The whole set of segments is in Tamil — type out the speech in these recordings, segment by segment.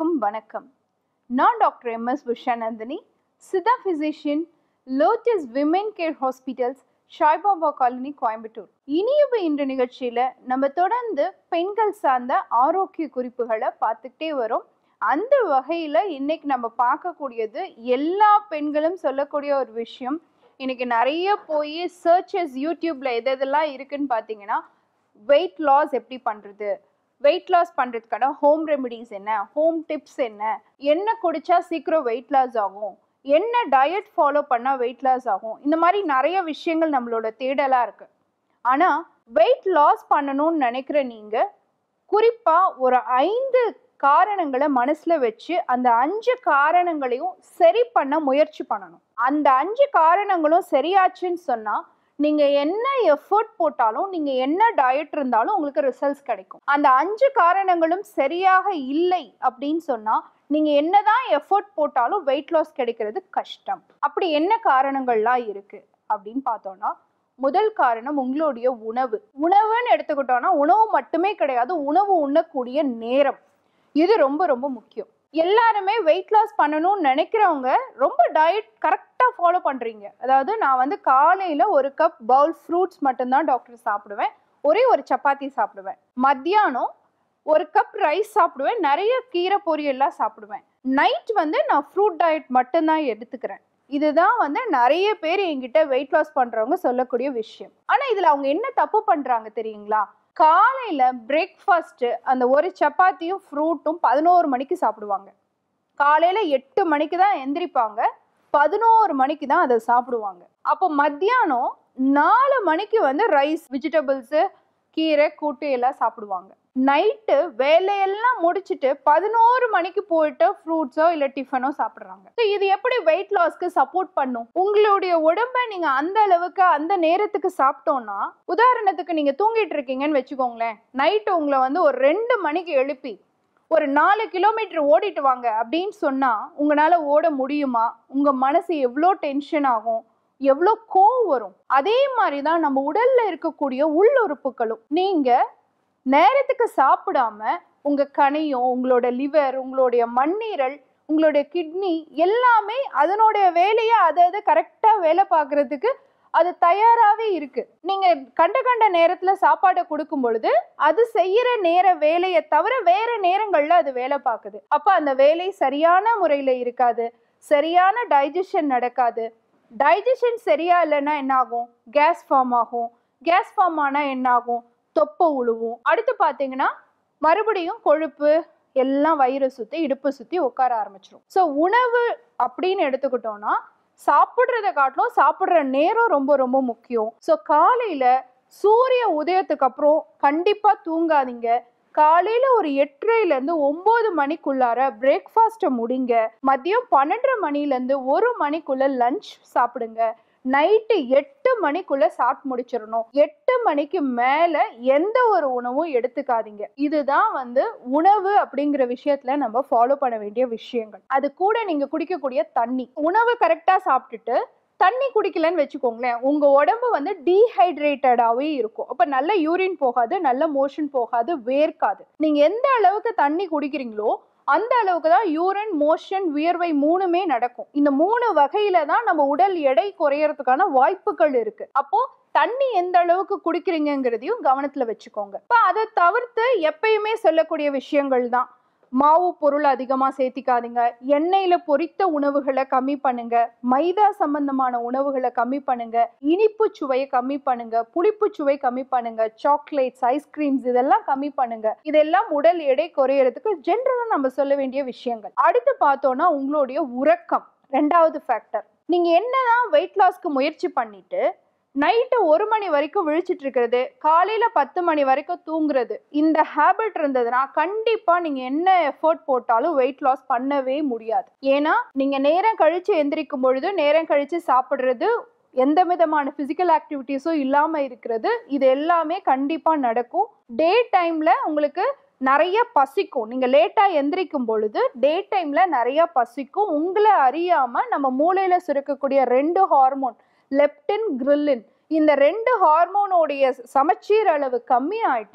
அனைவருக்கும் வணக்கம் நான் doctor M S Ushanandhini Siddha physician lotus women care hospitals Saibaba colony Coimbatore இனியவு இன்று நிகழ்ச்சியில நம்ம தொடர்ந்து பெண்கள் சார்ந்த ஆரோக்கிய குறிப்புகளை பார்த்துக்கிட்டே வரோம் அந்த வகையில இன்னைக்கு நம்ம பார்க்கக்கூடியது எல்லா பெண்களும் சொல்லக்கூடிய ஒரு விஷயம் இன்னைக்கு நிறைய போய் சர்ச்சஸ் யூடியூப்ல எது எதெல்லாம் இருக்குன்னு பார்த்தீங்கன்னா வெயிட் லாஸ் எப்படி பண்றது வெயிட் லாஸ் பண்ணுறதுக்கான ஹோம் ரெமெடிஸ் என்ன ஹோம் டிப்ஸ் என்ன என்ன குடிச்சா சீக்கிரம் வெயிட் லாஸ் ஆகும் என்ன டயட் ஃபாலோ பண்ணால் வெயிட் லாஸ் ஆகும் இந்த மாதிரி நிறைய விஷயங்கள் நம்மளோட தேடலாக இருக்கு ஆனால் வெயிட் லாஸ் பண்ணணும்னு நினைக்கிற நீங்கள் குறிப்பாக ஒரு ஐந்து காரணங்களை மனசில் வச்சு அந்த அஞ்சு காரணங்களையும் சரி பண்ண முயற்சி பண்ணணும் அந்த அஞ்சு காரணங்களும் சரியாச்சுன்னு சொன்னால் நீங்க என்ன எஃபர்ட் போட்டாலும் நீங்க என்ன டயட் இருந்தாலும் உங்களுக்கு ரிசல்ட்ஸ் கிடைக்கும் அந்த அஞ்சு காரணங்களும் சரியாக இல்லை அப்படின்னு சொன்னா நீங்க என்னதான் எஃபர்ட் போட்டாலும் வெயிட் லாஸ் கிடைக்கிறது கஷ்டம் அப்படி என்ன காரணங்கள்லாம் இருக்கு அப்படின்னு பார்த்தோம்னா முதல் காரணம் உங்களுடைய உணவு உணவுன்னு எடுத்துக்கிட்டோம்னா உணவு மட்டுமே கிடையாது உணவு உண்ணக்கூடிய நேரம் இது ரொம்ப ரொம்ப முக்கியம் எல்லாருமே வெயிட் லாஸ் பண்ணணும்னு நினைக்கிறவங்க ரொம்ப டயட் கரெக்டாக ஃபாலோ பண்ணுறீங்க அதாவது நான் வந்து காலையில் ஒரு கப் பவுல் ஃப்ரூட்ஸ் மட்டும்தான் டாக்டர் சாப்பிடுவேன் ஒரே ஒரு சப்பாத்தி சாப்பிடுவேன் மத்தியானம் ஒரு கப் ரைஸ் சாப்பிடுவேன் நிறைய கீரை பொரியல்லாம் சாப்பிடுவேன் நைட் வந்து நான் ஃப்ரூட் டயட் மட்டும்தான் எடுத்துக்கிறேன் இதுதான் வந்து நிறைய பேர் என்கிட்ட வெயிட் லாஸ் பண்றவங்க சொல்லக்கூடிய விஷயம் ஆனா இதுல அவங்க என்ன தப்பு பண்றாங்க தெரியுங்களா காலையில பிரேக்ஃபாஸ்ட் அந்த ஒரு சப்பாத்தியும் ஃப்ரூட்டும் பதினோரு மணிக்கு சாப்பிடுவாங்க காலையில எட்டு மணிக்கு தான் எந்திரிப்பாங்க பதினோரு மணிக்கு தான் அதை சாப்பிடுவாங்க அப்போ மத்தியானம் நாலு மணிக்கு வந்து ரைஸ் வெஜிடபிள்ஸு கீரை கூட்டு எல்லாம் சாப்பிடுவாங்க நைட்டு வேலையெல்லாம் முடிச்சுட்டு பதினோரு மணிக்கு போயிட்டு ஃப்ரூட்ஸோ இல்லை டிஃபனோ சாப்பிட்றாங்க ஸோ இது எப்படி வெயிட் லாஸ்க்கு சப்போர்ட் பண்ணும் உங்களுடைய உடம்ப நீங்க அந்த அளவுக்கு அந்த நேரத்துக்கு சாப்பிட்டோம்னா உதாரணத்துக்கு நீங்க தூங்கிட்டு இருக்கீங்கன்னு வச்சுக்கோங்களேன் நைட்டு உங்களை வந்து ஒரு ரெண்டு மணிக்கு எழுப்பி ஒரு நாலு கிலோமீட்டர் ஓடிட்டு வாங்க அப்படின்னு சொன்னா உங்களால ஓட முடியுமா உங்க மனசு எவ்வளோ டென்ஷன் ஆகும் எவ்வளோ கோவம் வரும் அதே மாதிரி தான் நம்ம உடல்ல இருக்கக்கூடிய உள்ளுறுப்புகளும் நீங்க நேரத்துக்கு சாப்பிடாம உங்க கணையம் உங்களோட லிவர் உங்களுடைய மண்ணீரல் உங்களுடைய கிட்னி எல்லாமே அதனுடைய வேலையை அதை அதை கரெக்டாக வேலை பார்க்கறதுக்கு அது தயாராகவே இருக்கு நீங்க கண்ட கண்ட நேரத்துல சாப்பாடை கொடுக்கும் பொழுது அது செய்யற நேர வேலையை தவிர வேற நேரங்கள்ல அது வேலை பார்க்குது அப்ப அந்த வேலை சரியான முறையில இருக்காது சரியான டைஜஷன் நடக்காது டைஜஷன் சரியா இல்லைன்னா என்ன ஆகும் கேஸ் ஃபார்ம் ஆகும் கேஸ் ஃபார்ம் ஆனா என்ன ஆகும் தொப்பை உழுவும் அடுத்து பார்த்தீங்கன்னா மறுபடியும் கொழுப்பு எல்லாம் வயிறு சுற்றி இடுப்பு சுற்றி உட்கார ஆரம்பிச்சிடும் ஸோ உணவு அப்படின்னு எடுத்துக்கிட்டோம்னா சாப்பிட்றத காட்டிலும் சாப்பிட்ற நேரம் ரொம்ப ரொம்ப முக்கியம் ஸோ காலையில் சூரிய உதயத்துக்கு அப்புறம் கண்டிப்பாக தூங்காதீங்க காலையில் ஒரு எட்டரைலேருந்து ஒம்பது மணிக்குள்ளார பிரேக்ஃபாஸ்ட்டை முடிங்க மதியம் பன்னெண்டரை மணிலேருந்து ஒரு மணிக்குள்ள லஞ்ச் சாப்பிடுங்க நைட்டு எட்டு மணிக்குள்ள சாப்பிட்டு முடிச்சிடணும் எட்டு மணிக்கு மேல எந்த ஒரு உணவும் எடுத்துக்காதீங்க இதுதான் வந்து உணவு அப்படிங்கிற விஷயத்துல நம்ம ஃபாலோ பண்ண வேண்டிய விஷயங்கள் அது கூட நீங்க குடிக்கக்கூடிய தண்ணி உணவு கரெக்டா சாப்பிட்டுட்டு தண்ணி குடிக்கலன்னு வச்சுக்கோங்களேன் உங்க உடம்பு வந்து டீஹைட்ரேட்டடாவே இருக்கும் அப்ப நல்ல யூரின் போகாது நல்ல மோஷன் போகாது வேர்க்காது நீங்க எந்த அளவுக்கு தண்ணி குடிக்கிறீங்களோ அந்த அளவுக்கு தான் யூரின் மோஷன் வியர்வை மூணுமே நடக்கும் இந்த மூணு வகையில தான் நம்ம உடல் எடை குறையறதுக்கான வாய்ப்புகள் இருக்கு அப்போ தண்ணி எந்த அளவுக்கு குடிக்கிறீங்கிறதையும் கவனத்துல வச்சுக்கோங்க இப்போ அதை தவிர்த்து எப்பயுமே சொல்லக்கூடிய விஷயங்கள் தான் மாவு பொருள் அதிகமா சேர்த்திக்காதீங்க எண்ணெயில பொரித்த உணவுகளை கம்மி பண்ணுங்க மைதா சம்பந்தமான உணவுகளை கம்மி பண்ணுங்க இனிப்பு சுவையை கம்மி பண்ணுங்க புளிப்பு சுவை கம்மி பண்ணுங்க சாக்லேட்ஸ் ஐஸ்கிரீம்ஸ் இதெல்லாம் கம்மி பண்ணுங்க இதெல்லாம் உடல் எடை குறையறதுக்கு ஜென்ரலா நம்ம சொல்ல வேண்டிய விஷயங்கள் அடுத்து பார்த்தோம்னா உங்களுடைய உறக்கம் ரெண்டாவது ஃபேக்டர் நீங்க என்னதான் வெயிட் லாஸ்க்கு முயற்சி பண்ணிட்டு நைட்டு ஒரு மணி வரைக்கும் விழிச்சிட்டு இருக்கிறது காலையில பத்து மணி வரைக்கும் தூங்குறது இந்த ஹேபிட் இருந்ததுன்னா கண்டிப்பா நீங்க என்ன எஃபர்ட் போட்டாலும் வெயிட் லாஸ் பண்ணவே முடியாது ஏன்னா நீங்க நேரம் கழிச்சு எந்திரிக்கும் பொழுது நேரம் கழிச்சு சாப்பிடுறது எந்த விதமான ஃபிசிக்கல் ஆக்டிவிட்டீஸும் இல்லாம இருக்கிறது இது எல்லாமே கண்டிப்பா நடக்கும் டே டைம்ல உங்களுக்கு நிறைய பசிக்கும் நீங்க லேட்டா எந்திரிக்கும் பொழுது டே டைம்ல நிறைய பசிக்கும் உங்களை அறியாம நம்ம மூளையில சுரக்கக்கூடிய ரெண்டு ஹார்மோன் லெப்டின் கிரில்லின் இந்த ரெண்டு ஹார்மோனோடைய சமச்சீர் அளவு கம்மி ஆயிட்டு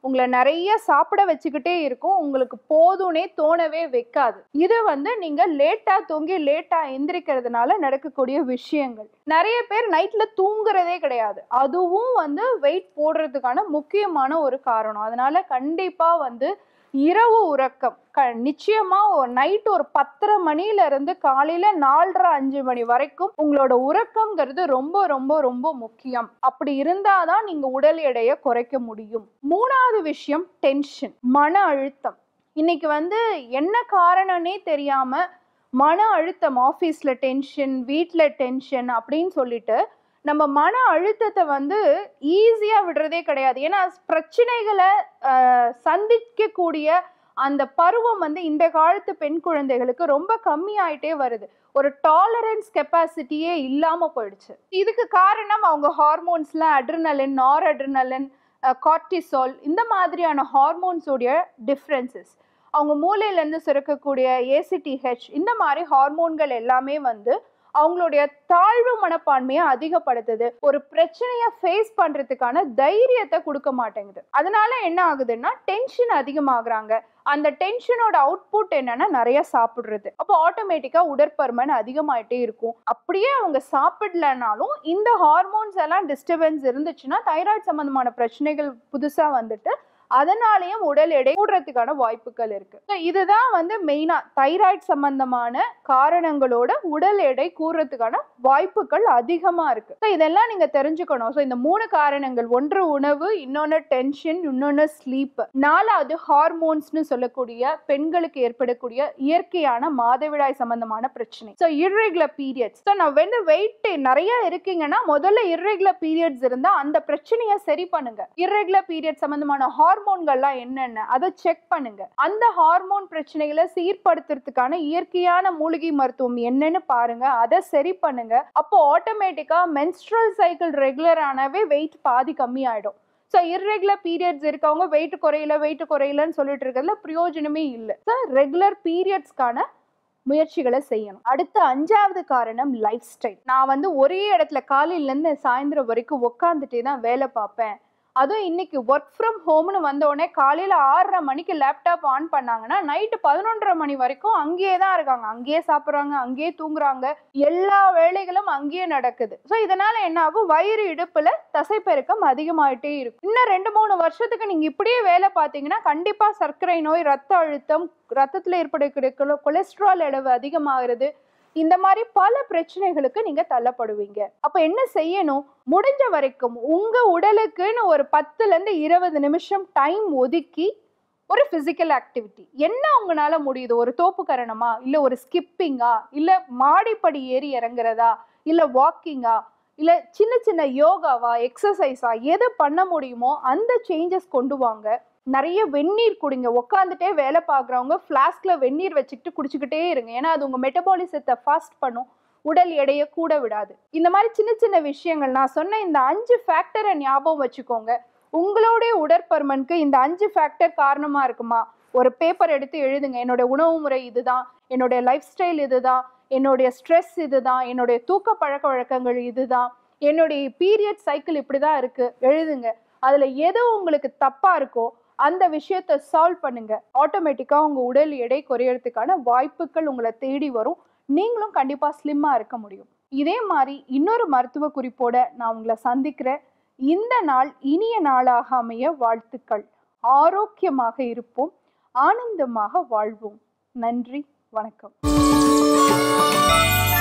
உங்களை நிறைய சாப்பிட வச்சுக்கிட்டே இருக்கும் உங்களுக்கு போதும்னே தோணவே வைக்காது இது வந்து நீங்க லேட்டா தூங்கி லேட்டா எந்திரிக்கிறதுனால நடக்கக்கூடிய விஷயங்கள் நிறைய பேர் நைட்ல தூங்குறதே கிடையாது அதுவும் வந்து வெயிட் போடுறதுக்கான முக்கியமான ஒரு காரணம் அதனால கண்டிப்பா வந்து இரவு உறக்கம் க நிச்சயமா ஒரு நைட் ஒரு பத்தரை மணில இருந்து காலையில நாலரை அஞ்சு மணி வரைக்கும் உங்களோட உறக்கம்ங்கிறது ரொம்ப ரொம்ப ரொம்ப முக்கியம் அப்படி இருந்தாதான் நீங்க உடல் எடையை குறைக்க முடியும் மூணாவது விஷயம் டென்ஷன் மன அழுத்தம் இன்னைக்கு வந்து என்ன காரணம்னே தெரியாம மன அழுத்தம் ஆஃபீஸில் டென்ஷன் வீட்டில் டென்ஷன் அப்படின்னு சொல்லிட்டு நம்ம மன அழுத்தத்தை வந்து ஈஸியாக விடுறதே கிடையாது ஏன்னா பிரச்சனைகளை ஆஹ், சந்திக்கக்கூடிய அந்த பருவம் வந்து இந்த காலத்து பெண் குழந்தைகளுக்கு ரொம்ப கம்மியாயிட்டே வருது ஒரு டாலரன்ஸ் கெப்பாசிட்டியே இல்லாம போயிடுச்சு இதுக்கு காரணம் அவங்க ஹார்மோன்ஸ்ல அட்ரினலின் நார் அட்ரினலின் கார்டிசால் இந்த மாதிரியான ஹார்மோன்ஸோடைய டிஃப்ரென்சஸ் அவங்க மூளையிலேருந்து சுரக்கக்கூடிய ஏசிடிஹெச் இந்த மாதிரி ஹார்மோன்கள் எல்லாமே வந்து அவங்களுடைய தாழ்வு மனப்பான்மையை அதிகப்படுத்துது ஒரு பிரச்சனையை ஃபேஸ் பண்றதுக்கான தைரியத்தை கொடுக்க மாட்டேங்குது அதனால என்ன ஆகுதுன்னா டென்ஷன் அதிகமாகறாங்க அந்த டென்ஷனோட அவுட்புட் என்னன்னா நிறைய சாப்பிடுறது அப்போ ஆட்டோமேட்டிக்கா உடற்பருமன் அதிகமாயிட்டே இருக்கும் அப்படியே அவங்க சாப்பிடலனாலும் இந்த ஹார்மோன்ஸ் எல்லாம் டிஸ்டர்பன்ஸ் இருந்துச்சுன்னா தைராய்டு சம்பந்தமான பிரச்சனைகள் புதுசா வந்துட்டு அதனாலேயும் உடல் எடை கூடுறதுக்கான வாய்ப்புகள் இருக்கு So இதுதான் வந்து மெயினா தைராய்டு சம்பந்தமான காரணங்களோட உடல் எடை கூடுறதுக்கான வாய்ப்புகள் அதிகமா இருக்கு So இதெல்லாம் நீங்க தெரிஞ்சுக்கணும் ஸோ இந்த மூணு காரணங்கள் ஒன்று உணவு இன்னொன்று டென்ஷன் இன்னொன்று ஸ்லீப் நாலாவது ஹார்மோன்ஸ்னு சொல்லக்கூடிய பெண்களுக்கு ஏற்படக்கூடிய இயற்கையான மாதவிடாய் சம்பந்தமான பிரச்சனை ஸோ இர்ரெகுலர் பீரியட்ஸ் ஸோ நான் வந்து வெயிட் நிறைய இருக்கீங்கன்னா முதல்ல இர்ரெகுலர் பீரியட்ஸ் இருந்தா அந்த பிரச்சனையை சரி பண்ணுங்க இர்ரெகுலர் பீரியட் சம்பந்தமான ஹார்மோன்கள்லாம் என்னென்ன அதை செக் பண்ணுங்க அந்த ஹார்மோன் பிரச்சனைகளை சீர்படுத்துறதுக்கான இயற்கையான மூலிகை மருத்துவம் என்னன்னு பாருங்க அதை சரி பண்ணுங்க அப்போ ஆட்டோமேட்டிக்கா மென்ஸ்ட்ரல் சைக்கிள் ரெகுலர் ஆனவே வெயிட் பாதி கம்மி ஆயிடும் ஸோ இர்ரெகுலர் பீரியட்ஸ் இருக்கவங்க வெயிட் குறையல வெயிட் குறையலன்னு சொல்லிட்டு இருக்கிறதுல பிரயோஜனமே இல்லை ஸோ ரெகுலர் பீரியட்ஸ்க்கான முயற்சிகளை செய்யணும் அடுத்த அஞ்சாவது காரணம் லைஃப் ஸ்டைல் நான் வந்து ஒரே இடத்துல காலையிலேருந்து சாயந்தரம் வரைக்கும் உட்காந்துட்டே தான் வேலை பார்ப்பேன் அதுவும் இன்னைக்கு ஒர்க் ஃப்ரம் ஹோம்னு வந்த உடனே காலையில ஆறரை மணிக்கு லேப்டாப் ஆன் பண்ணாங்கன்னா நைட்டு பதினொன்றரை மணி வரைக்கும் அங்கேயே தான் இருக்காங்க அங்கேயே சாப்பிட்றாங்க அங்கேயே தூங்குறாங்க எல்லா வேலைகளும் அங்கேயே நடக்குது ஸோ இதனால என்ன ஆகும் வயிறு இடுப்புல தசைப்பெருக்கம் அதிகமாயிட்டே இருக்கும் இன்னும் ரெண்டு மூணு வருஷத்துக்கு நீங்க இப்படியே வேலை பார்த்தீங்கன்னா கண்டிப்பா சர்க்கரை நோய் ரத்த அழுத்தம் ரத்தத்துல ஏற்படக்கூடிய கொல- கொலஸ்ட்ரால் அளவு அதிகமாகிறது இந்த மாதிரி பல பிரச்சனைகளுக்கு நீங்க தள்ளப்படுவீங்க அப்ப என்ன செய்யணும் முடிஞ்ச வரைக்கும் உங்க உடலுக்குன்னு ஒரு பத்துல இருந்து இருபது நிமிஷம் டைம் ஒதுக்கி ஒரு பிசிக்கல் ஆக்டிவிட்டி என்ன உங்களால முடியுது ஒரு தோப்பு கரணமா இல்ல ஒரு ஸ்கிப்பிங்கா இல்ல மாடிப்படி ஏறி இறங்குறதா இல்ல வாக்கிங்கா இல்ல சின்ன சின்ன யோகாவா எக்ஸசைஸா எது பண்ண முடியுமோ அந்த சேஞ்சஸ் கொண்டு வாங்க நிறைய வெந்நீர் குடிங்க உட்காந்துட்டே வேலை பார்க்குறவங்க ஃப்ளாஸ்கில் வெந்நீர் வச்சுக்கிட்டு குடிச்சுக்கிட்டே இருங்க ஏன்னா அது உங்கள் மெட்டபாலிசத்தை ஃபாஸ்ட் பண்ணும் உடல் எடையை கூட விடாது இந்த மாதிரி சின்ன சின்ன விஷயங்கள் நான் சொன்ன இந்த அஞ்சு ஃபேக்டரை ஞாபகம் வச்சுக்கோங்க உங்களுடைய உடற்பருமனுக்கு இந்த அஞ்சு ஃபேக்டர் காரணமாக இருக்குமா ஒரு பேப்பர் எடுத்து எழுதுங்க என்னோட உணவு முறை இதுதான் என்னுடைய லைஃப் ஸ்டைல் இதுதான் என்னுடைய ஸ்ட்ரெஸ் இதுதான் என்னுடைய தூக்க பழக்க வழக்கங்கள் இதுதான் என்னுடைய பீரியட் சைக்கிள் இப்படி தான் இருக்கு எழுதுங்க அதில் எது உங்களுக்கு தப்பாக இருக்கோ அந்த விஷயத்தை சால்வ் பண்ணுங்க ஆட்டோமேட்டிக்காக உங்கள் உடல் எடை குறையறதுக்கான வாய்ப்புகள் உங்களை தேடி வரும் நீங்களும் கண்டிப்பாக ஸ்லிம்மாக இருக்க முடியும் இதே மாதிரி இன்னொரு மருத்துவ குறிப்போட நான் உங்களை சந்திக்கிறேன் இந்த நாள் இனிய நாளாக அமைய வாழ்த்துக்கள் ஆரோக்கியமாக இருப்போம் ஆனந்தமாக வாழ்வோம் நன்றி வணக்கம்